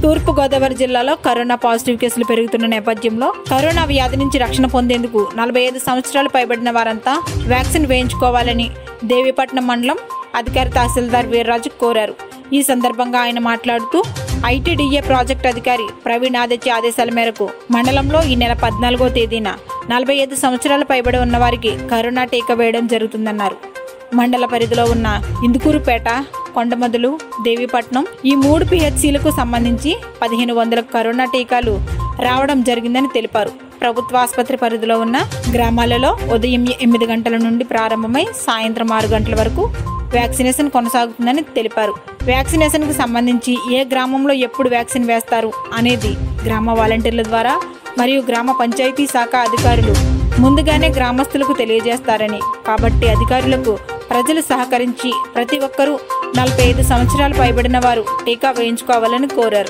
తూర్పు గోదావరి జిల్లాలో corona positive కేసులు పెరుగుతున్న నేపథ్యంలో కరోనా వ్యాధి నుంచి రక్షణ పొందేందుకు నలభై ఐదు సంవత్సరాలు పైబడిన వారంతా వ్యాక్సిన్ వేయించుకోవాలని దేవీపట్నం మండలం అధికారి తహసీల్దార్ వీర్రాజు కోరారు ఈ సందర్భంగా ఆయన మాట్లాడుతూ ఐటీడీఏ ప్రాజెక్ట్ అధికారి ప్రవీణ్ ఆదిత్య ఆదేశాల మేరకు మండలంలో ఈ నెల పద్నాలుగో తేదీన నలభై ఐదు సంవత్సరాలు పైబడి ఉన్న వారికి కరోనా టీకా వేయడం జరుగుతుందన్నారు మండల పరిధిలో ఉన్న ఇందుకూరుపేట కొండమదులు దేవీపట్నం ఈ మూడు పిహెచ్సిలకు సంబంధించి పదిహేను వందల కరోనా టీకాలు రావడం జరిగిందని తెలిపారు ప్రభుత్వ ఆసుపత్రి పరిధిలో ఉన్న గ్రామాలలో ఉదయం ఎనిమిది గంటల నుండి ప్రారంభమై సాయంత్రం ఆరు గంటల వరకు వ్యాక్సినేషన్ కొనసాగుతుందని తెలిపారు వ్యాక్సినేషన్కు సంబంధించి ఏ గ్రామంలో ఎప్పుడు వ్యాక్సిన్ వేస్తారు అనేది గ్రామ వాలంటీర్ల ద్వారా మరియు గ్రామ పంచాయతీ శాఖ అధికారులు ముందుగానే గ్రామస్తులకు తెలియజేస్తారని కాబట్టి అధికారులకు ప్రజలు సహకరించి ప్రతి ఒక్కరూ నలభై ఐదు సంవత్సరాలు పైబడిన వారు టీకా వేయించుకోవాలని కోరారు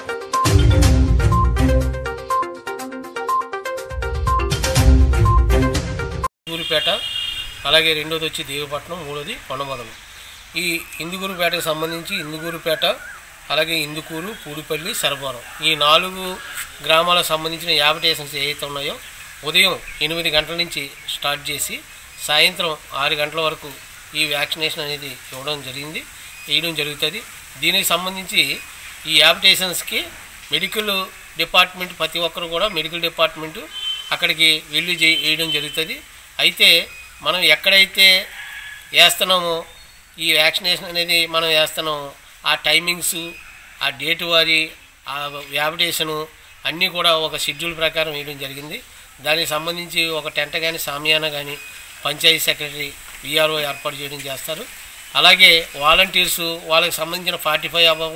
ఇందుగురుపేట అలాగే రెండోది వచ్చి దేవపట్నం మూడోది కొండమొదలు ఈ ఇందుగురుపేటకు సంబంధించి ఇందుగురుపేట అలాగే ఇందుకూరు పూడిపల్లి సరబోరం ఈ నాలుగు గ్రామాలకు సంబంధించిన యాబిటేషన్స్ ఏవైతే ఉన్నాయో ఉదయం ఎనిమిది గంటల నుంచి స్టార్ట్ చేసి సాయంత్రం ఆరు గంటల వరకు ఈ వ్యాక్సినేషన్ అనేది ఇవ్వడం జరిగింది వేయడం జరుగుతుంది దీనికి సంబంధించి ఈ యాబిటేషన్స్కి మెడికల్ డిపార్ట్మెంట్ ప్రతి ఒక్కరు కూడా మెడికల్ డిపార్ట్మెంటు అక్కడికి వెళ్ళి చే- వేయడం జరుగుతుంది అయితే మనం ఎక్కడైతే వేస్తున్నామో ఈ వ్యాక్సినేషన్ అనేది మనం వేస్తున్నామో ఆ టైమింగ్స్ ఆ డేట్ వారి ఆ వ్యాపిటేషను అన్నీ కూడా ఒక షెడ్యూల్ ప్రకారం వేయడం జరిగింది దానికి సంబంధించి ఒక టెంట కానీ సామియానా కానీ పంచాయతీ సెక్రటరీ విఆర్ఓ ఏర్పాటు చేయడం చేస్తారు అలాగే వాలంటీర్స్ వాళ్ళకి సంబంధించిన ఫార్టీ ఫైవ్ అబవ్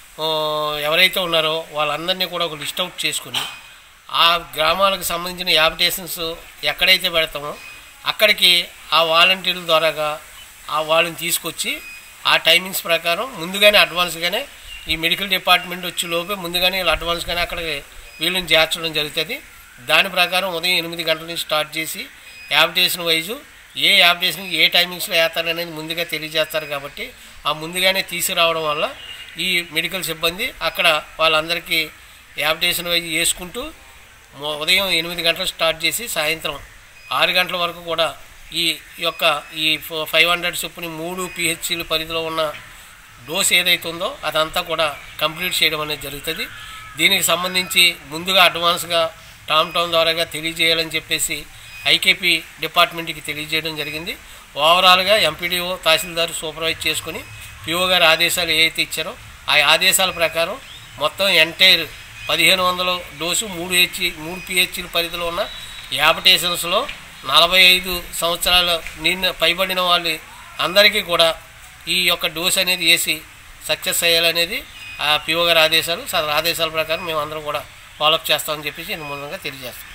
ఎవరైతే ఉన్నారో వాళ్ళందరినీ కూడా ఒక లిస్ట్ అవుట్ చేసుకుని ఆ గ్రామాలకు సంబంధించిన యాబిటేషన్స్ ఎక్కడైతే పెడతామో అక్కడికి ఆ వాలంటీర్ల ద్వారాగా ఆ వాళ్ళని తీసుకొచ్చి ఆ టైమింగ్స్ ప్రకారం ముందుగానే అడ్వాన్స్గానే ఈ మెడికల్ డిపార్ట్మెంట్ వచ్చే లోపే ముందుగానే వీళ్ళు అడ్వాన్స్గానే అక్కడికి వీళ్ళని చేర్చడం జరుగుతుంది దాని ప్రకారం ఉదయం ఎనిమిది గంటల నుంచి స్టార్ట్ చేసి యాబిటేషన్ వైజు ఏ యాబిటేషన్కి ఏ టైమింగ్స్లో వేస్తారనేది ముందుగా తెలియజేస్తారు కాబట్టి ఆ ముందుగానే తీసుకురావడం వల్ల ఈ మెడికల్ సిబ్బంది అక్కడ వాళ్ళందరికీ యాబిటేషన్ వైజ్ వేసుకుంటూ మొ- ఉదయం ఎనిమిది గంటలకు స్టార్ట్ చేసి సాయంత్రం ఆరు గంటల వరకు కూడా ఈ యొక్క ఈ ఫైవ్ హండ్రెడ్ చొప్పున మూడు పిహెచ్సిల పరిధిలో ఉన్న డోస్ ఏదైతే ఉందో అదంతా కూడా కంప్లీట్ చేయడం అనేది జరుగుతుంది దీనికి సంబంధించి ముందుగా అడ్వాన్స్గా టామ్ టౌన్ ద్వారాగా తెలియజేయాలని చెప్పేసి ఐకేపీ డిపార్ట్మెంట్కి తెలియజేయడం జరిగింది ఓవరాల్గా ఎంపీడీఓ తహసీల్దార్ సూపర్వైజ్ చేసుకుని పిఓ గారి ఆదేశాలు ఏవైతే ఇచ్చారో ఆ ఆదేశాల ప్రకారం మొత్తం ఎంటైర్ పదిహేను వందల డోసు మూడు హెచ్ మూడు పిహెచ్ల పరిధిలో ఉన్న యాబటేషన్స్లో నలభై ఐదు సంవత్సరాల నిన్న పైబడిన వాళ్ళు అందరికీ కూడా ఈ యొక్క డోస్ అనేది వేసి సక్సెస్ అయ్యాలనేది ఆ పిఓ గారి ఆదేశాలు సార్ ఆదేశాల ప్రకారం మేము అందరం కూడా ఫాలోఅప్ చేస్తామని చెప్పేసి నేను ముందుగా తెలియజేస్తాం